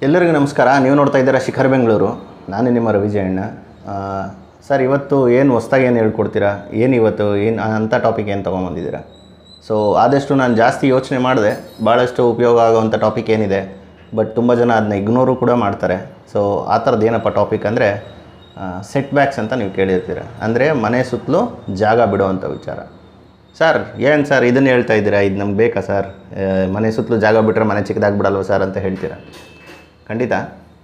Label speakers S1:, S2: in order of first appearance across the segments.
S1: ಎಲ್ಲರಿಗೂ ನಮಸ್ಕಾರ ನೀವು ನೋಡ್ತಾ ಇದ್ದೀರಾ ಶಿಖರ್ ಬೆಂಗಳೂರು ನಾನು ನಿಮ್ಮ ರವಿಜಯಣ್ಣ ಆ, ಸರ್ ಇವತ್ತು ಏನು ಹೊಸ್ದಾಗಿ ಏನು ಹೇಳ್ಕೊಡ್ತೀರಾ ಏನು ಇವತ್ತು ಏನು ಅಂಥ ಟಾಪಿಕ್ ಏನು ತೊಗೊಂಬಂದಿದ್ದೀರಾ ಸೊ ಆದಷ್ಟು ನಾನು ಜಾಸ್ತಿ ಯೋಚನೆ ಮಾಡಿದೆ ಭಾಳಷ್ಟು ಉಪಯೋಗ ಆಗೋವಂಥ ಟಾಪಿಕ್ ಏನಿದೆ ಬಟ್ ತುಂಬ ಜನ ಅದನ್ನ ಇಗ್ನೋರು ಕೂಡ ಮಾಡ್ತಾರೆ ಸೊ ಆ ಥರದ್ದು ಏನಪ್ಪ ಟಾಪಿಕ್ ಅಂದರೆ ಸೆಟ್ ಬ್ಯಾಕ್ಸ್ ಅಂತ ನೀವು ಕೇಳಿರ್ತೀರ ಅಂದರೆ ಮನೆ ಸುತ್ತಲೂ ಜಾಗ ಬಿಡುವಂಥ ವಿಚಾರ ಸರ್ ಏನು ಸರ್ ಇದನ್ನು ಹೇಳ್ತಾ ಇದ್ದೀರಾ ಇದು ನಮ್ಗೆ ಬೇಕಾ ಸರ್ ಆ, ಮನೆ ಸುತ್ತಲೂ ಜಾಗ ಬಿಟ್ಟರೆ ಮನೆ ಚಿಕ್ಕದಾಗಿ ಬಿಡಲ್ವ ಸರ್ ಅಂತ ಹೇಳ್ತೀರಾ ಖಂಡಿತ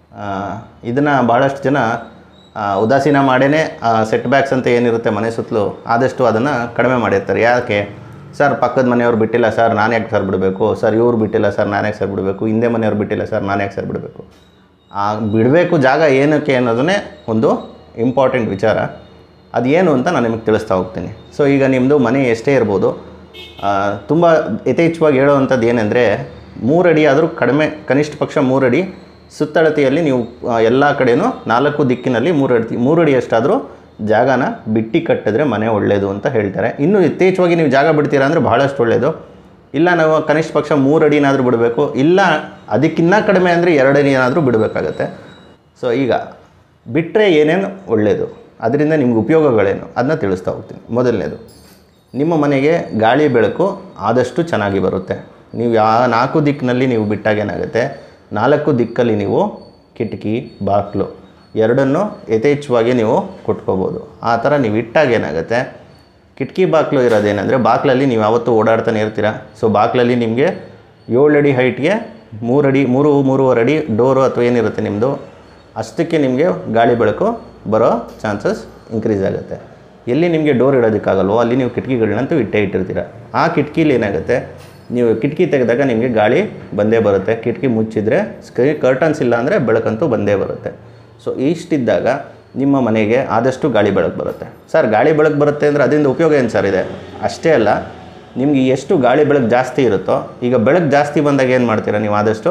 S1: ಇದನ್ನು ಭಾಳಷ್ಟು ಜನ ಆ, ಉದಾಸೀನ ಮಾಡೇ ಸೆಟ್ ಬ್ಯಾಕ್ಸ್ ಅಂತ ಏನಿರುತ್ತೆ ಮನೆ ಸುತ್ತಲೂ ಆದಷ್ಟು ಅದನ್ನು ಕಡಿಮೆ ಮಾಡಿರ್ತಾರೆ ಯಾಕೆ ಸರ್ ಪಕ್ಕದ ಮನೆಯವ್ರು ಬಿಟ್ಟಿಲ್ಲ ಸರ್ ನಾನು ಯಾಕೆ ಸರ್ ಬಿಡಬೇಕು ಸರ್ ಇವ್ರು ಬಿಟ್ಟಿಲ್ಲ ಸರ್ ನಾನು ಯಾಕೆ ಸರ್ ಬಿಡಬೇಕು ಹಿಂದೆ ಮನೆಯವ್ರು ಬಿಟ್ಟಿಲ್ಲ ಸರ್ ನಾನು ಯಾಕೆ ಸರ್ ಬಿಡಬೇಕು ಆ ಬಿಡಬೇಕು ಜಾಗ ಏನಕ್ಕೆ ಅನ್ನೋದನ್ನೇ ಒಂದು ಇಂಪಾರ್ಟೆಂಟ್ ವಿಚಾರ ಅದು ಏನು ಅಂತ ನಾನು ನಿಮಗೆ ತಿಳಿಸ್ತಾ ಹೋಗ್ತೀನಿ ಸೊ ಈಗ ನಿಮ್ಮದು ಮನೆ ಎಷ್ಟೇ ಇರ್ಬೋದು ತುಂಬ ಯಥೇಚ್ಛವಾಗಿ ಹೇಳೋವಂಥದ್ದು ಏನಂದರೆ ಮೂರಡಿ ಆದರೂ ಕಡಿಮೆ ಕನಿಷ್ಠ ಪಕ್ಷ ಮೂರಡಿ ಸುತ್ತಳತೆಯಲ್ಲಿ ನೀವು ಎಲ್ಲ ಕಡೆನೂ ನಾಲ್ಕು ದಿಕ್ಕಿನಲ್ಲಿ ಮೂರಡಿ ಮೂರಡಿ ಅಷ್ಟಾದರೂ ಜಾಗನ ಬಿಟ್ಟು ಕಟ್ಟಿದ್ರೆ ಮನೆ ಒಳ್ಳೆಯದು ಅಂತ ಹೇಳ್ತಾರೆ ಇನ್ನು ಯಥೇಚ್ಛವಾಗಿ ನೀವು ಜಾಗ ಬಿಡ್ತೀರಾ ಅಂದರೆ ಬಹಳಷ್ಟು ಒಳ್ಳೆಯದು ಇಲ್ಲ ನಾವು ಕನಿಷ್ಠ ಪಕ್ಷ ಮೂರು ಅಡಿನಾದರೂ ಬಿಡಬೇಕು ಇಲ್ಲ ಅದಕ್ಕಿನ್ನ ಕಡಿಮೆ ಅಂದರೆ ಎರಡು ಅಡಿ ಏನಾದರೂ ಬಿಡಬೇಕಾಗತ್ತೆ ಸೊ ಈಗ ಬಿಟ್ಟರೆ ಏನೇನು ಒಳ್ಳೆಯದು ಅದರಿಂದ ನಿಮ್ಗೆ ಉಪಯೋಗಗಳೇನು ಅದನ್ನ ತಿಳಿಸ್ತಾ ಹೋಗ್ತೀನಿ ಮೊದಲನೇದು ನಿಮ್ಮ ಮನೆಗೆ ಗಾಳಿ ಬೆಳಕು ಆದಷ್ಟು ಚೆನ್ನಾಗಿ ಬರುತ್ತೆ ನೀವು ಯಾ ನಾಲ್ಕು ದಿಕ್ಕಿನಲ್ಲಿ ನೀವು ಬಿಟ್ಟಾಗ ಏನಾಗುತ್ತೆ ನಾಲ್ಕು ದಿಕ್ಕಲ್ಲಿ ನೀವು ಕಿಟಕಿ ಬಾಗಿಲು ಎರಡನ್ನೂ ಯಥೇಚ್ಛವಾಗಿ ನೀವು ಕೊಟ್ಕೋಬೋದು ಆ ಥರ ನೀವು ಇಟ್ಟಾಗ ಏನಾಗುತ್ತೆ ಕಿಟಕಿ ಬಾಗಿಲು ಇರೋದೇನೆಂದರೆ ಬಾಗಿಲಲ್ಲಿ ನೀವು ಯಾವತ್ತೂ ಓಡಾಡ್ತಾನೆ ಇರ್ತೀರ ಸೊ ಬಾಗಿಲಲ್ಲಿ ನಿಮಗೆ ಏಳು ಅಡಿ ಹೈಟ್ಗೆ ಮೂರು ಅಡಿ ಮೂರು ಮೂರುವರೆ ಅಡಿ ಡೋರು ಅಥವಾ ಏನಿರುತ್ತೆ ನಿಮ್ಮದು ಅಷ್ಟಕ್ಕೆ ನಿಮಗೆ ಗಾಳಿ ಬೆಳಕು ಬರೋ ಚಾನ್ಸಸ್ ಇನ್ಕ್ರೀಸ್ ಆಗುತ್ತೆ ಎಲ್ಲಿ ನಿಮಗೆ ಡೋರ್ ಇಡೋದಕ್ಕಾಗಲ್ವೋ ಅಲ್ಲಿ ನೀವು ಕಿಟಕಿಗಳನ್ನಂತೂ ಇಟ್ಟೇ ಇಟ್ಟಿರ್ತೀರ ಆ ಕಿಟಕಿಲಿ ಏನಾಗುತ್ತೆ ನೀವು ಕಿಟಕಿ ತೆಗೆದಾಗ ನಿಮಗೆ ಗಾಳಿ ಬಂದೇ ಬರುತ್ತೆ ಕಿಟಕಿ ಮುಚ್ಚಿದರೆ ಸ್ಕ್ರೀ ಕರ್ಟನ್ಸ್ ಇಲ್ಲ ಅಂದರೆ ಬೆಳಕಂತೂ ಬಂದೇ ಬರುತ್ತೆ ಸೊ ಇಷ್ಟಿದ್ದಾಗ ನಿಮ್ಮ ಮನೆಗೆ ಆದಷ್ಟು ಗಾಳಿ ಬೆಳಕು ಬರುತ್ತೆ ಸರ್ ಗಾಳಿ ಬೆಳಕು ಬರುತ್ತೆ ಅಂದರೆ ಅದರಿಂದ ಉಪಯೋಗ ಏನು ಸರ್ ಇದೆ ಅಷ್ಟೇ ಅಲ್ಲ ನಿಮಗೆ ಎಷ್ಟು ಗಾಳಿ ಬೆಳಕು ಜಾಸ್ತಿ ಇರುತ್ತೋ ಈಗ ಬೆಳಕು ಜಾಸ್ತಿ ಬಂದಾಗ ಏನು ಮಾಡ್ತೀರಾ ನೀವು ಆದಷ್ಟು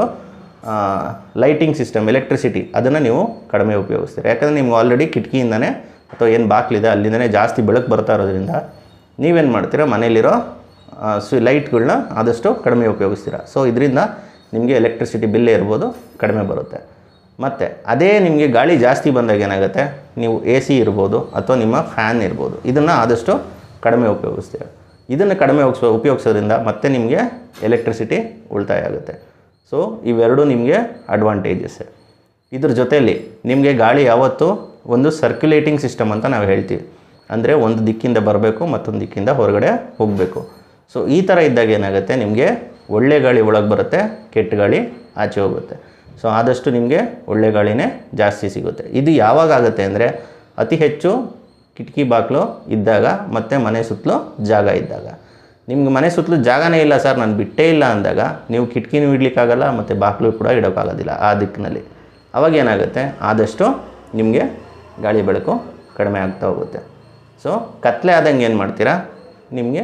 S1: ಲೈಟಿಂಗ್ ಸಿಸ್ಟಮ್ ಎಲೆಕ್ಟ್ರಿಸಿಟಿ ಅದನ್ನು ನೀವು ಕಡಿಮೆ ಉಪಯೋಗಿಸ್ತೀರಿ ಯಾಕಂದರೆ ನಿಮ್ಗೆ ಆಲ್ರೆಡಿ ಕಿಟಕಿಯಿಂದನೇ ಅಥವಾ ಏನು ಬಾಕ್ಲಿದೆ ಅಲ್ಲಿಂದನೇ ಜಾಸ್ತಿ ಬೆಳಕು ಬರ್ತಾ ಇರೋದ್ರಿಂದ ನೀವೇನು ಮಾಡ್ತೀರಾ ಮನೇಲಿರೋ ಸ್ವಿ ಲೈಟ್ಗಳನ್ನ ಆದಷ್ಟು ಕಡಿಮೆ ಉಪಯೋಗಿಸ್ತೀರಾ ಸೊ ಇದರಿಂದ ನಿಮಗೆ ಎಲೆಕ್ಟ್ರಿಸಿಟಿ ಬಿಲ್ಲೇ ಇರ್ಬೋದು ಕಡಿಮೆ ಬರುತ್ತೆ ಮತ್ತು ಅದೇ ನಿಮಗೆ ಗಾಳಿ ಜಾಸ್ತಿ ಬಂದಾಗ ಏನಾಗುತ್ತೆ ನೀವು ಎ ಸಿ ಇರ್ಬೋದು ಅಥವಾ ನಿಮ್ಮ ಫ್ಯಾನ್ ಇರ್ಬೋದು ಇದನ್ನು ಆದಷ್ಟು ಕಡಿಮೆ ಉಪಯೋಗಿಸ್ತೀರ ಇದನ್ನು ಕಡಿಮೆ ಉಪಯೋಗಿಸೋ ಉಪಯೋಗಿಸೋದ್ರಿಂದ ಮತ್ತೆ ನಿಮಗೆ ಎಲೆಕ್ಟ್ರಿಸಿಟಿ ಉಳಿತಾಯ ಆಗುತ್ತೆ ಸೊ ಇವೆರಡು ನಿಮಗೆ ಅಡ್ವಾಂಟೇಜಸ್ಸೇ ಇದ್ರ ಜೊತೆಯಲ್ಲಿ ನಿಮಗೆ ಗಾಳಿ ಯಾವತ್ತೂ ಒಂದು ಸರ್ಕ್ಯುಲೇಟಿಂಗ್ ಸಿಸ್ಟಮ್ ಅಂತ ನಾವು ಹೇಳ್ತೀವಿ ಅಂದರೆ ಒಂದು ದಿಕ್ಕಿಂದ ಬರಬೇಕು ಮತ್ತೊಂದು ದಿಕ್ಕಿಂದ ಹೊರಗಡೆ ಹೋಗಬೇಕು ಸೊ ಈ ಥರ ಇದ್ದಾಗ ಏನಾಗುತ್ತೆ ನಿಮಗೆ ಒಳ್ಳೆ ಗಾಳಿ ಒಳಗೆ ಬರುತ್ತೆ ಕೆಟ್ಟ ಗಾಳಿ ಆಚೆ ಹೋಗುತ್ತೆ ಸೊ ಆದಷ್ಟು ನಿಮಗೆ ಒಳ್ಳೆ ಗಾಳಿನೇ ಜಾಸ್ತಿ ಸಿಗುತ್ತೆ ಇದು ಯಾವಾಗ ಆಗುತ್ತೆ ಅಂದರೆ ಅತಿ ಹೆಚ್ಚು ಕಿಟಕಿ ಬಾಗಿಲು ಇದ್ದಾಗ ಮತ್ತು ಮನೆ ಸುತ್ತಲೂ ಜಾಗ ಇದ್ದಾಗ ನಿಮ್ಗೆ ಮನೆ ಸುತ್ತಲೂ ಜಾಗನೇ ಇಲ್ಲ ಸರ್ ನಾನು ಬಿಟ್ಟೇ ಇಲ್ಲ ಅಂದಾಗ ನೀವು ಕಿಟಕಿನೂ ಇಡ್ಲಿಕ್ಕಾಗಲ್ಲ ಮತ್ತು ಬಾಗಿಲು ಕೂಡ ಇಡೋಕ್ಕಾಗೋದಿಲ್ಲ ಆ ದಿಕ್ಕಿನಲ್ಲಿ ಅವಾಗ ಏನಾಗುತ್ತೆ ಆದಷ್ಟು ನಿಮಗೆ ಗಾಳಿ ಬೆಳಕು ಕಡಿಮೆ ಆಗ್ತಾ ಹೋಗುತ್ತೆ ಸೊ ಕತ್ಲೆ ಆದಂಗೆ ಏನು ಮಾಡ್ತೀರಾ ನಿಮಗೆ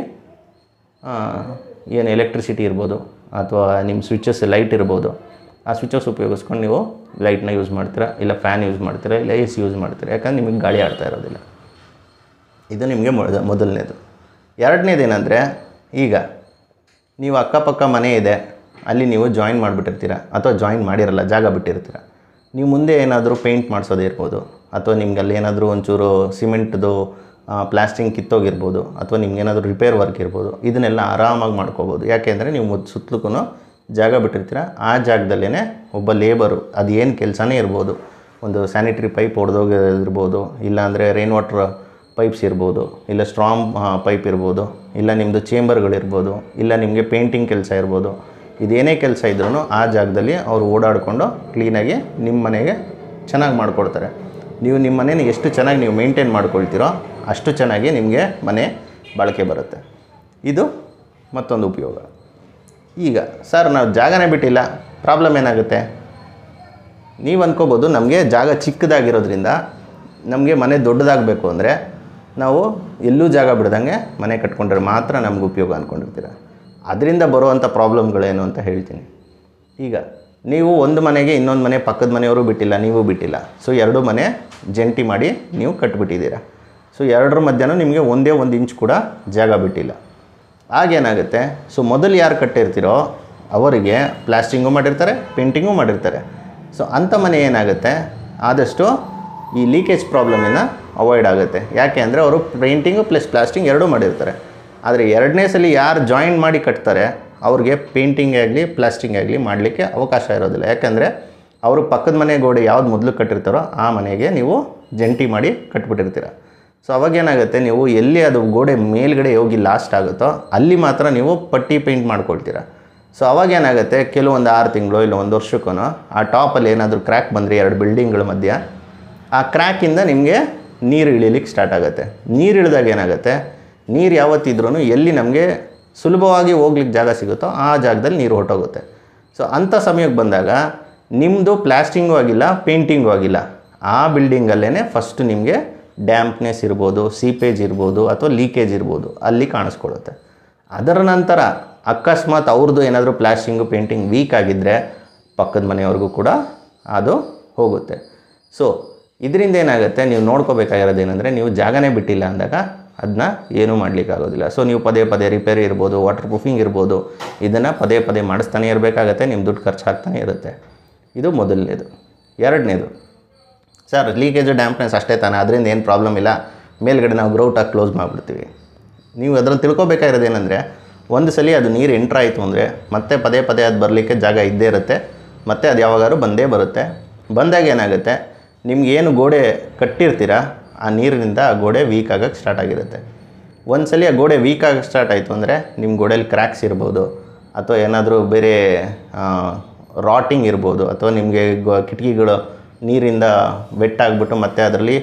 S1: ಏನು ಎಲೆಕ್ಟ್ರಿಸಿಟಿ ಇರ್ಬೋದು ಅಥವಾ ನಿಮ್ಮ ಸ್ವಿಚಸ್ ಲೈಟ್ ಇರ್ಬೋದು ಆ ಸ್ವಿಚಸ್ ಉಪಯೋಗಿಸ್ಕೊಂಡು ನೀವು ಲೈಟ್ನ ಯೂಸ್ ಮಾಡ್ತೀರಾ ಇಲ್ಲ ಫ್ಯಾನ್ ಯೂಸ್ ಮಾಡ್ತೀರಾ ಇಲ್ಲ ಎ ಸಿ ಯೂಸ್ ಮಾಡ್ತೀರಾ ಯಾಕಂದ್ರೆ ನಿಮಗೆ ಗಾಳಿ ಆಡ್ತಾ ಇರೋದಿಲ್ಲ ಇದು ನಿಮಗೆ ಮೊದ ಮೊದಲನೇದು ಎರಡನೇದು ಏನಂದರೆ ಈಗ ನೀವು ಅಕ್ಕಪಕ್ಕ ಮನೆ ಇದೆ ಅಲ್ಲಿ ನೀವು ಜಾಯಿನ್ ಮಾಡಿಬಿಟ್ಟಿರ್ತೀರ ಅಥವಾ ಜಾಯಿನ್ ಮಾಡಿರಲ್ಲ ಜಾಗ ಬಿಟ್ಟಿರ್ತೀರ ನೀವು ಮುಂದೆ ಏನಾದರೂ ಪೇಂಟ್ ಮಾಡಿಸೋದೇ ಇರ್ಬೋದು ಅಥವಾ ನಿಮ್ಗೆ ಅಲ್ಲಿ ಏನಾದರೂ ಒಂಚೂರು ಸಿಮೆಂಟ್ದು ಪ್ಲಾಸ್ಟಿಂಗ್ ಕಿತ್ತೋಗಿರ್ಬೋದು ಅಥವಾ ನಿಮ್ಗೆ ಏನಾದರೂ ರಿಪೇರ್ ವರ್ಕ್ ಇರ್ಬೋದು ಇದನ್ನೆಲ್ಲ ಆರಾಮಾಗಿ ಮಾಡ್ಕೋಬೋದು ಯಾಕೆಂದರೆ ನೀವು ಮೊದ್ ಸುತ್ತಲೂ ಜಾಗ ಬಿಟ್ಟಿರ್ತೀರ ಆ ಜಾಗದಲ್ಲೇ ಒಬ್ಬ ಲೇಬರು ಅದು ಏನು ಕೆಲಸನೇ ಇರ್ಬೋದು ಒಂದು ಸ್ಯಾನಿಟರಿ ಪೈಪ್ ಹೊಡೆದೋಗಿರ್ಬೋದು ಇಲ್ಲಾಂದರೆ ರೈನ್ ವಾಟ್ರ್ ಪೈಪ್ಸ್ ಇರ್ಬೋದು ಇಲ್ಲ ಸ್ಟ್ರಾಂಗ್ ಪೈಪ್ ಇರ್ಬೋದು ಇಲ್ಲ ನಿಮ್ಮದು ಚೇಂಬರ್ಗಳಿರ್ಬೋದು ಇಲ್ಲ ನಿಮಗೆ ಪೇಂಟಿಂಗ್ ಕೆಲಸ ಇರ್ಬೋದು ಇದೇನೇ ಕೆಲಸ ಇದ್ರೂ ಆ ಜಾಗದಲ್ಲಿ ಅವರು ಓಡಾಡಿಕೊಂಡು ಕ್ಲೀನಾಗಿ ನಿಮ್ಮ ಮನೆಗೆ ಚೆನ್ನಾಗಿ ಮಾಡಿಕೊಡ್ತಾರೆ ನೀವು ನಿಮ್ಮ ಮನೇನ ಎಷ್ಟು ಚೆನ್ನಾಗಿ ನೀವು ಮೇಂಟೈನ್ ಮಾಡ್ಕೊಳ್ತೀರೋ ಅಷ್ಟು ಚೆನ್ನಾಗಿ ನಿಮಗೆ ಮನೆ ಬಾಳಿಕೆ ಬರುತ್ತೆ ಇದು ಮತ್ತೊಂದು ಉಪಯೋಗ ಈಗ ಸರ್ ನಾವು ಜಾಗನೇ ಬಿಟ್ಟಿಲ್ಲ ಪ್ರಾಬ್ಲಮ್ ಏನಾಗುತ್ತೆ ನೀವು ಅಂದ್ಕೋಬೋದು ನಮಗೆ ಜಾಗ ಚಿಕ್ಕದಾಗಿರೋದ್ರಿಂದ ನಮಗೆ ಮನೆ ದೊಡ್ಡದಾಗಬೇಕು ಅಂದರೆ ನಾವು ಎಲ್ಲೂ ಜಾಗ ಬಿಡ್ದಂಗೆ ಮನೆ ಕಟ್ಕೊಂಡ್ರೆ ಮಾತ್ರ ನಮ್ಗೆ ಉಪಯೋಗ ಅಂದ್ಕೊಂಡಿರ್ತೀರ ಅದರಿಂದ ಬರುವಂಥ ಪ್ರಾಬ್ಲಮ್ಗಳೇನು ಅಂತ ಹೇಳ್ತೀನಿ ಈಗ ನೀವು ಒಂದು ಮನೆಗೆ ಇನ್ನೊಂದು ಮನೆ ಪಕ್ಕದ ಮನೆಯವರು ಬಿಟ್ಟಿಲ್ಲ ನೀವು ಬಿಟ್ಟಿಲ್ಲ ಸೊ ಎರಡು ಮನೆ ಜಂಟಿ ಮಾಡಿ ನೀವು ಕಟ್ಬಿಟ್ಟಿದ್ದೀರ ಸೊ ಎರಡರ ಮಧ್ಯನೂ ನಿಮಗೆ ಒಂದೇ ಒಂದು ಇಂಚ್ ಕೂಡ ಜಾಗ ಬಿಟ್ಟಿಲ್ಲ ಆಗೇನಾಗುತ್ತೆ ಸೊ ಮೊದಲು ಯಾರು ಕಟ್ಟಿರ್ತೀರೋ ಅವರಿಗೆ ಪ್ಲಾಸ್ಟಿಂಗು ಮಾಡಿರ್ತಾರೆ ಪೇಂಟಿಂಗು ಮಾಡಿರ್ತಾರೆ ಸೊ ಅಂಥ ಮನೆ ಏನಾಗುತ್ತೆ ಆದಷ್ಟು ಈ ಲೀಕೇಜ್ ಪ್ರಾಬ್ಲಮಿಂದ ಅವಾಯ್ಡ್ ಆಗುತ್ತೆ ಯಾಕೆ ಅಂದರೆ ಅವರು ಪೇಂಟಿಂಗು ಪ್ಲಸ್ ಪ್ಲಾಸ್ಟಿಂಗ್ ಎರಡೂ ಮಾಡಿರ್ತಾರೆ ಆದರೆ ಎರಡನೇ ಸಲ ಯಾರು ಜಾಯಿನ್ ಮಾಡಿ ಕಟ್ತಾರೆ ಅವ್ರಿಗೆ ಪೇಂಟಿಂಗ್ ಆಗಲಿ ಪ್ಲಾಸ್ಟಿಂಗ್ ಆಗಲಿ ಮಾಡಲಿಕ್ಕೆ ಅವಕಾಶ ಇರೋದಿಲ್ಲ ಯಾಕಂದರೆ ಅವರು ಪಕ್ಕದ ಮನೆ ಗೋಡೆ ಯಾವ್ದು ಮೊದಲು ಕಟ್ಟಿರ್ತಾರೋ ಆ ಮನೆಗೆ ನೀವು ಜಂಟಿ ಮಾಡಿ ಕಟ್ಬಿಟ್ಟಿರ್ತೀರ ಸೊ ಅವಾಗ ಏನಾಗುತ್ತೆ ನೀವು ಎಲ್ಲಿ ಅದು ಗೋಡೆ ಮೇಲ್ಗಡೆ ಹೋಗಿ ಲಾಸ್ಟ್ ಆಗುತ್ತೋ ಅಲ್ಲಿ ಮಾತ್ರ ನೀವು ಪಟ್ಟಿ ಪೇಂಟ್ ಮಾಡ್ಕೊಳ್ತೀರ ಸೊ ಅವಾಗ ಏನಾಗುತ್ತೆ ಕೆಲವೊಂದು ಆರು ತಿಂಗಳು ಇಲ್ಲ ಒಂದು ವರ್ಷಕ್ಕೂ ಆ ಟಾಪಲ್ಲಿ ಏನಾದರೂ ಕ್ರ್ಯಾಕ್ ಬಂದರೆ ಎರಡು ಬಿಲ್ಡಿಂಗ್ಗಳ ಮಧ್ಯ ಆ ಕ್ರ್ಯಾಕಿಂದ ನಿಮಗೆ ನೀರು ಇಳಿಲಿಕ್ಕೆ ಸ್ಟಾರ್ಟ್ ಆಗುತ್ತೆ ನೀರು ಇಳಿದಾಗ ಏನಾಗುತ್ತೆ ನೀರು ಯಾವತ್ತಿದ್ರೂ ಎಲ್ಲಿ ನಮಗೆ ಸುಲಭವಾಗಿ ಹೋಗ್ಲಿಕ್ಕೆ ಜಾಗ ಸಿಗುತ್ತೋ ಆ ಜಾಗದಲ್ಲಿ ನೀರು ಹೊರಟೋಗುತ್ತೆ ಸೊ ಅಂಥ ಸಮಯಕ್ಕೆ ಬಂದಾಗ ನಿಮ್ಮದು ಪ್ಲಾಸ್ಟಿಂಗೂ ಆಗಿಲ್ಲ ಪೇಂಟಿಂಗೂ ಆಗಿಲ್ಲ ಆ ಬಿಲ್ಡಿಂಗಲ್ಲೇ ಫಸ್ಟ್ ನಿಮಗೆ ಡ್ಯಾಂಪ್ನೆಸ್ ಇರ್ಬೋದು ಸೀಪೇಜ್ ಇರ್ಬೋದು ಅಥವಾ ಲೀಕೇಜ್ ಇರ್ಬೋದು ಅಲ್ಲಿ ಕಾಣಿಸ್ಕೊಳ್ಳುತ್ತೆ ಅದರ ನಂತರ ಅಕಸ್ಮಾತ್ ಅವ್ರದ್ದು ಏನಾದರೂ ಪ್ಲಾಸ್ಟಿಂಗು ಪೇಂಟಿಂಗ್ ವೀಕ್ ಆಗಿದ್ದರೆ ಪಕ್ಕದ ಮನೆಯವ್ರಿಗೂ ಕೂಡ ಅದು ಹೋಗುತ್ತೆ ಸೊ ಇದರಿಂದ ಏನಾಗುತ್ತೆ ನೀವು ನೋಡ್ಕೋಬೇಕಾಗಿರೋದು ಏನಂದರೆ ನೀವು ಜಾಗನೇ ಬಿಟ್ಟಿಲ್ಲ ಅಂದಾಗ ಅದನ್ನ ಏನೂ ಮಾಡಲಿಕ್ಕಾಗೋದಿಲ್ಲ ಸೊ ನೀವು ಪದೇ ಪದೇ ರಿಪೇರಿ ಇರ್ಬೋದು ವಾಟರ್ ಪ್ರೂಫಿಂಗ್ ಇರ್ಬೋದು ಇದನ್ನು ಪದೇ ಪದೇ ಮಾಡಿಸ್ತಾನೆ ಇರಬೇಕಾಗತ್ತೆ ನಿಮ್ಮ ದುಡ್ಡು ಖರ್ಚು ಆಗ್ತಾನೆ ಇರುತ್ತೆ ಇದು ಮೊದಲನೇದು ಎರಡನೇದು ಸರ್ ಲೀಕೇಜು ಡ್ಯಾಂಪ್ನೆಸ್ ಅಷ್ಟೇ ತಾನೆ ಅದರಿಂದ ಏನು ಪ್ರಾಬ್ಲಮ್ ಇಲ್ಲ ಮೇಲ್ಗಡೆ ನಾವು ಗ್ರೌಟಾಗಿ ಕ್ಲೋಸ್ ಮಾಡಿಬಿಡ್ತೀವಿ ನೀವು ಅದರಲ್ಲಿ ತಿಳ್ಕೊಬೇಕಾಗಿರೋದು ಏನಂದರೆ ಒಂದು ಸಲ ಅದು ನೀರು ಎಂಟ್ರ್ ಆಯಿತು ಅಂದರೆ ಮತ್ತೆ ಪದೇ ಪದೇ ಅದು ಬರಲಿಕ್ಕೆ ಜಾಗ ಇದ್ದೇ ಇರುತ್ತೆ ಮತ್ತು ಅದು ಯಾವಾಗಾದ್ರೂ ಬಂದೇ ಬರುತ್ತೆ ಬಂದಾಗ ಏನಾಗುತ್ತೆ ನಿಮ್ಗೆ ಏನು ಗೋಡೆ ಕಟ್ಟಿರ್ತೀರ ಆ ನೀರಿನಿಂದ ಆ ಗೋಡೆ ವೀಕ್ ಆಗೋಕ್ಕೆ ಸ್ಟಾರ್ಟ್ ಆಗಿರುತ್ತೆ ಒಂದು ಸಲ ಆ ಗೋಡೆ ವೀಕ್ ಆಗಕ್ಕೆ ಸ್ಟಾರ್ಟ್ ಆಯಿತು ಅಂದರೆ ನಿಮ್ಮ ಗೋಡೆಯಲ್ಲಿ ಕ್ರ್ಯಾಕ್ಸ್ ಇರ್ಬೋದು ಅಥವಾ ಏನಾದರೂ ಬೇರೆ ರಾಟಿಂಗ್ ಇರ್ಬೋದು ಅಥವಾ ನಿಮಗೆ ಗೊ ಕಿಟಕಿಗಳು ನೀರಿಂದ ವೆಟ್ ಆಗಿಬಿಟ್ಟು ಮತ್ತೆ ಅದರಲ್ಲಿ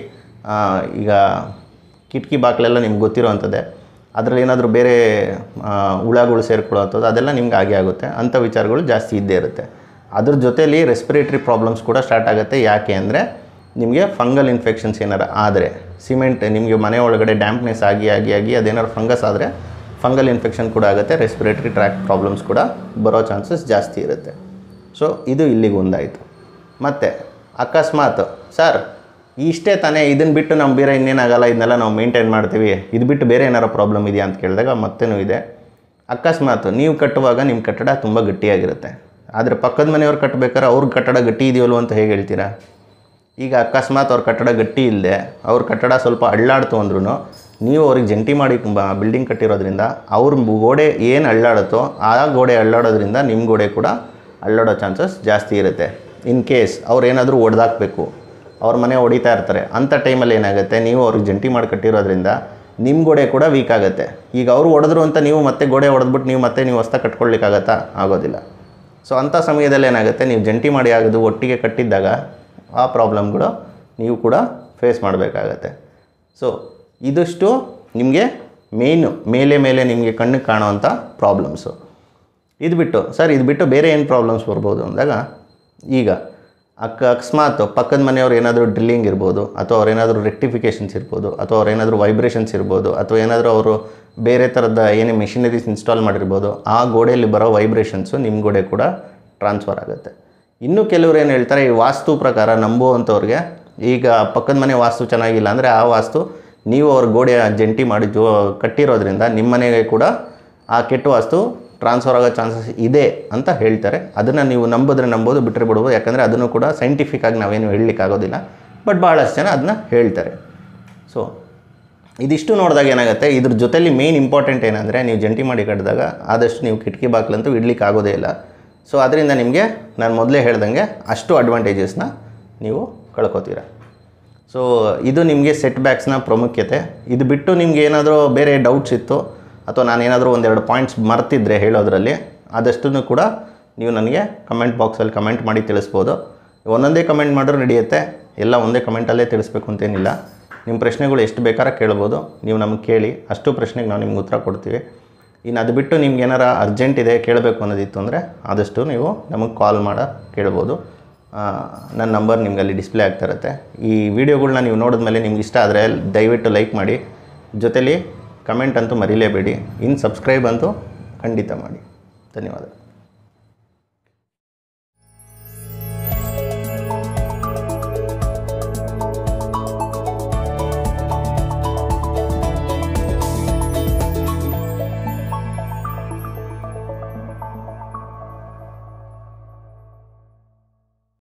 S1: ಈಗ ಕಿಟಕಿ ಬಾಗಿಲೆಲ್ಲ ನಿಮ್ಗೆ ಗೊತ್ತಿರೋವಂಥದ್ದೇ ಅದರಲ್ಲಿ ಏನಾದರೂ ಬೇರೆ ಆ, ಹುಳಗಳು ಸೇರ್ಕೊಳ್ಳೋವಂಥದ್ದು ಅದೆಲ್ಲ ನಿಮ್ಗೆ ಆಗೇ ಆಗುತ್ತೆ ಅಂಥ ವಿಚಾರಗಳು ಜಾಸ್ತಿ ಇದ್ದೇ ಇರುತ್ತೆ ಅದ್ರ ಜೊತೆಲಿ ರೆಸ್ಪಿರೇಟ್ರಿ ಪ್ರಾಬ್ಲಮ್ಸ್ ಕೂಡ ಸ್ಟಾರ್ಟ್ ಆಗುತ್ತೆ ಯಾಕೆ ಅಂದರೆ ನಿಮಗೆ ಫಂಗಲ್ ಇನ್ಫೆಕ್ಷನ್ಸ್ ಏನಾರು ಆದರೆ ಸಿಮೆಂಟ್ ನಿಮಗೆ ಮನೆ ಒಳಗಡೆ ಡ್ಯಾಂಪ್ನೆಸ್ ಆಗಿ ಆಗಿ ಆಗಿ ಅದೇನಾದ್ರು ಫಂಗಸ್ ಆದರೆ ಫಂಗಲ್ ಇನ್ಫೆಕ್ಷನ್ ಕೂಡ ಆಗುತ್ತೆ ರೆಸ್ಪಿರೇಟರಿ ಟ್ರ್ಯಾಕ್ ಪ್ರಾಬ್ಲಮ್ಸ್ ಕೂಡ ಬರೋ ಚಾನ್ಸಸ್ ಜಾಸ್ತಿ ಇರುತ್ತೆ ಸೊ ಇದು ಇಲ್ಲಿಗೆ ಒಂದಾಯಿತು ಮತ್ತು ಅಕಸ್ಮಾತ್ ಸರ್ ಇಷ್ಟೇ ತಾನೇ ಇದನ್ನು ಬಿಟ್ಟು ನಾವು ಬೇರೆ ಇನ್ನೇನಾಗಲ್ಲ ಇದನ್ನೆಲ್ಲ ನಾವು ಮೇಂಟೈನ್ ಮಾಡ್ತೀವಿ ಇದು ಬಿಟ್ಟು ಬೇರೆ ಏನಾರು ಪ್ರಾಬ್ಲಮ್ ಇದೆಯಾ ಅಂತ ಕೇಳಿದಾಗ ಮತ್ತೇನೂ ಇದೆ ಅಕಸ್ಮಾತ್ ನೀವು ಕಟ್ಟುವಾಗ ನಿಮ್ಮ ಕಟ್ಟಡ ತುಂಬ ಗಟ್ಟಿಯಾಗಿರುತ್ತೆ ಆದರೆ ಪಕ್ಕದ ಮನೆಯವ್ರು ಕಟ್ಟಬೇಕಾದ್ರೆ ಅವ್ರ ಕಟ್ಟಡ ಗಟ್ಟಿ ಇದೆಯಲ್ವ ಅಂತ ಹೇಗೆ ಹೇಳ್ತೀರಾ ಈಗ ಅಕಸ್ಮಾತ್ ಅವ್ರ ಕಟ್ಟಡ ಗಟ್ಟಿ ಇಲ್ಲದೆ ಅವ್ರ ಕಟ್ಟಡ ಸ್ವಲ್ಪ ಅಳ್ಳಾಡ್ತು ಅಂದ್ರೂ ನೀವು ಅವ್ರಿಗೆ ಜಂಟಿ ಮಾಡಿ ಬಿಲ್ಡಿಂಗ್ ಕಟ್ಟಿರೋದ್ರಿಂದ ಅವ್ರ ಗೋಡೆ ಏನು ಅಳ್ಳಾಡುತ್ತೋ ಆ ಗೋಡೆ ಅಳ್ಳಾಡೋದ್ರಿಂದ ನಿಮ್ಮ ಗೋಡೆ ಕೂಡ ಅಳ್ಳಾಡೋ ಚಾನ್ಸಸ್ ಜಾಸ್ತಿ ಇರುತ್ತೆ ಇನ್ ಕೇಸ್ ಅವ್ರು ಏನಾದರೂ ಹೊಡೆದಾಕಬೇಕು ಅವ್ರ ಮನೆ ಹೊಡಿತಾ ಇರ್ತಾರೆ ಅಂಥ ಟೈಮಲ್ಲಿ ಏನಾಗುತ್ತೆ ನೀವು ಅವ್ರಿಗೆ ಜಂಟಿ ಮಾಡಿ ಕಟ್ಟಿರೋದ್ರಿಂದ ನಿಮ್ಮ ಗೋಡೆ ಕೂಡ ವೀಕ್ ಆಗುತ್ತೆ ಈಗ ಅವರು ಹೊಡೆದ್ರು ಅಂತ ನೀವು ಮತ್ತೆ ಗೋಡೆ ಹೊಡೆದ್ಬಿಟ್ಟು ನೀವು ಮತ್ತೆ ನೀವು ಹೊಸ್ತ ಕಟ್ಕೊಳ್ಲಿಕ್ಕಾಗತ್ತಾ ಆಗೋದಿಲ್ಲ ಸೊ ಅಂಥ ಸಮಯದಲ್ಲಿ ಏನಾಗುತ್ತೆ ನೀವು ಜಂಟಿ ಮಾಡಿ ಆಗೋದು ಒಟ್ಟಿಗೆ ಕಟ್ಟಿದ್ದಾಗ ಆ ಪ್ರಾಬ್ಲಮ್ಗಳು ನೀವು ಕೂಡ ಫೇಸ್ ಮಾಡಬೇಕಾಗತ್ತೆ ಸೊ ಇದಿಷ್ಟು ನಿಮಗೆ ಮೇಯ್ನು ಮೇಲೆ ಮೇಲೆ ನಿಮಗೆ ಕಣ್ಣಿಗೆ ಕಾಣೋವಂಥ ಪ್ರಾಬ್ಲಮ್ಸು ಇದು ಬಿಟ್ಟು ಸರ್ ಇದು ಬಿಟ್ಟು ಬೇರೆ ಏನು ಪ್ರಾಬ್ಲಮ್ಸ್ ಬರ್ಬೋದು ಅಂದಾಗ ಈಗ ಅಕ್ಕ ಅಕಸ್ಮಾತ್ ಪಕ್ಕದ ಮನೆಯವ್ರು ಏನಾದರೂ ಡ್ರಿಲ್ಲಿಂಗ್ ಇರ್ಬೋದು ಅಥವಾ ಅವ್ರು ಏನಾದರೂ ರೆಕ್ಟಿಫಿಕೇಷನ್ಸ್ ಇರ್ಬೋದು ಅಥವಾ ಅವ್ರು ಏನಾದರೂ ವೈಬ್ರೇಷನ್ಸ್ ಇರ್ಬೋದು ಅಥವಾ ಏನಾದರೂ ಅವರು ಬೇರೆ ಥರದ ಏನೇ ಮಿಷಿನರೀಸ್ ಇನ್ಸ್ಟಾಲ್ ಮಾಡಿರ್ಬೋದು ಆ ಗೋಡೆಯಲ್ಲಿ ಬರೋ ವೈಬ್ರೇಷನ್ಸು ನಿಮ್ಮ ಗೋಡೆ ಕೂಡ ಟ್ರಾನ್ಸ್ಫರ್ ಆಗುತ್ತೆ ಇನ್ನು ಕೆಲವ್ರು ಏನು ಹೇಳ್ತಾರೆ ಈ ವಾಸ್ತು ಪ್ರಕಾರ ನಂಬುವಂಥವ್ರಿಗೆ ಈಗ ಪಕ್ಕದ ಮನೆ ವಾಸ್ತು ಚೆನ್ನಾಗಿಲ್ಲ ಅಂದರೆ ಆ ವಾಸ್ತು ನೀವು ಅವ್ರ ಗೋಡೆ ಜಂಟಿ ಮಾಡಿ ಜೋ ಕಟ್ಟಿರೋದ್ರಿಂದ ನಿಮ್ಮ ಮನೆಗೆ ಕೂಡ ಆ ಕೆಟ್ಟ ವಾಸ್ತು ಟ್ರಾನ್ಸ್ಫರ್ ಆಗೋ ಚಾನ್ಸಸ್ ಇದೆ ಅಂತ ಹೇಳ್ತಾರೆ ಅದನ್ನು ನೀವು ನಂಬಿದ್ರೆ ನಂಬೋದು ಬಿಟ್ಟರೆ ಬಿಡ್ಬೋದು ಯಾಕಂದರೆ ಅದನ್ನು ಕೂಡ ಸೈಂಟಿಫಿಕ್ ಆಗಿ ನಾವೇನು ಹೇಳಲಿಕ್ಕಾಗೋದಿಲ್ಲ ಬಟ್ ಭಾಳಷ್ಟು ಜನ ಅದನ್ನ ಹೇಳ್ತಾರೆ ಸೊ ಇದಿಷ್ಟು ನೋಡಿದಾಗ ಏನಾಗುತ್ತೆ ಇದ್ರ ಜೊತೆಲಿ ಮೇನ್ ಇಂಪಾರ್ಟೆಂಟ್ ಏನಂದರೆ ನೀವು ಜಂಟಿ ಮಾಡಿ ಕಟ್ಟಿದಾಗ ಆದಷ್ಟು ನೀವು ಕಿಟಕಿ ಬಾಗಿಲಂತೂ ಇಡ್ಲಿಕ್ಕೆ ಆಗೋದೇ ಇಲ್ಲ ಸೊ ಅದರಿಂದ ನಿಮಗೆ ನಾನು ಮೊದಲೇ ಹೇಳ್ದಂಗೆ ಅಷ್ಟು ಅಡ್ವಾಂಟೇಜಸ್ನ ನೀವು ಕಳ್ಕೊತೀರ ಸೊ ಇದು ನಿಮಗೆ ಸೆಟ್ ಬ್ಯಾಕ್ಸ್ನ ಪ್ರಾಮುಖ್ಯತೆ ಇದು ಬಿಟ್ಟು ನಿಮ್ಗೆ ಏನಾದರೂ ಬೇರೆ ಡೌಟ್ಸ್ ಇತ್ತು ಅಥವಾ ನಾನು ಏನಾದರೂ ಒಂದೆರಡು ಪಾಯಿಂಟ್ಸ್ ಮರ್ತಿದ್ರೆ ಹೇಳೋದ್ರಲ್ಲಿ ಆದಷ್ಟನ್ನು ಕೂಡ ನೀವು ನನಗೆ ಕಮೆಂಟ್ ಬಾಕ್ಸಲ್ಲಿ ಕಮೆಂಟ್ ಮಾಡಿ ತಿಳಿಸ್ಬೋದು ಒಂದೊಂದೇ ಕಮೆಂಟ್ ಮಾಡಿದ್ರೆ ನಡೆಯುತ್ತೆ ಎಲ್ಲ ಒಂದೇ ಕಮೆಂಟಲ್ಲೇ ತಿಳಿಸ್ಬೇಕು ಅಂತೇನಿಲ್ಲ ನಿಮ್ಮ ಪ್ರಶ್ನೆಗಳು ಎಷ್ಟು ಬೇಕಾದ್ರೆ ಕೇಳ್ಬೋದು ನೀವು ನಮಗೆ ಕೇಳಿ ಅಷ್ಟು ಪ್ರಶ್ನೆಗೆ ನಾವು ನಿಮ್ಗೆ ಉತ್ತರ ಕೊಡ್ತೀವಿ ಇನ್ನು ಅದು ಬಿಟ್ಟು ನಿಮ್ಗೆ ಏನಾರ ಅರ್ಜೆಂಟ್ ಇದೆ ಕೇಳಬೇಕು ಅನ್ನೋದಿತ್ತು ಅಂದರೆ ಆದಷ್ಟು ನೀವು ನಮಗೆ ಕಾಲ್ ಮಾಡ ಕೇಳ್ಬೋದು ಆ, ನನ್ನ ನಂಬರ್ ನಿಮ್ಗೆ ಅಲ್ಲಿ ಡಿಸ್ಪ್ಲೇ ಆಗ್ತಾ ಇರುತ್ತೆ ಈ ವಿಡಿಯೋಗಳ್ನ ನೀವು ನೋಡಿದ್ಮೇಲೆ ನಿಮ್ಗೆ ಇಷ್ಟ ಆದರೆ ದಯವಿಟ್ಟು ಲೈಕ್ ಮಾಡಿ ಜೊತೆಲಿ ಕಮೆಂಟ್ ಅಂತೂ ಮರೀಲೇಬೇಡಿ ಇನ್ನು ಸಬ್ಸ್ಕ್ರೈಬ್ ಅಂತೂ ಖಂಡಿತ ಮಾಡಿ ಧನ್ಯವಾದ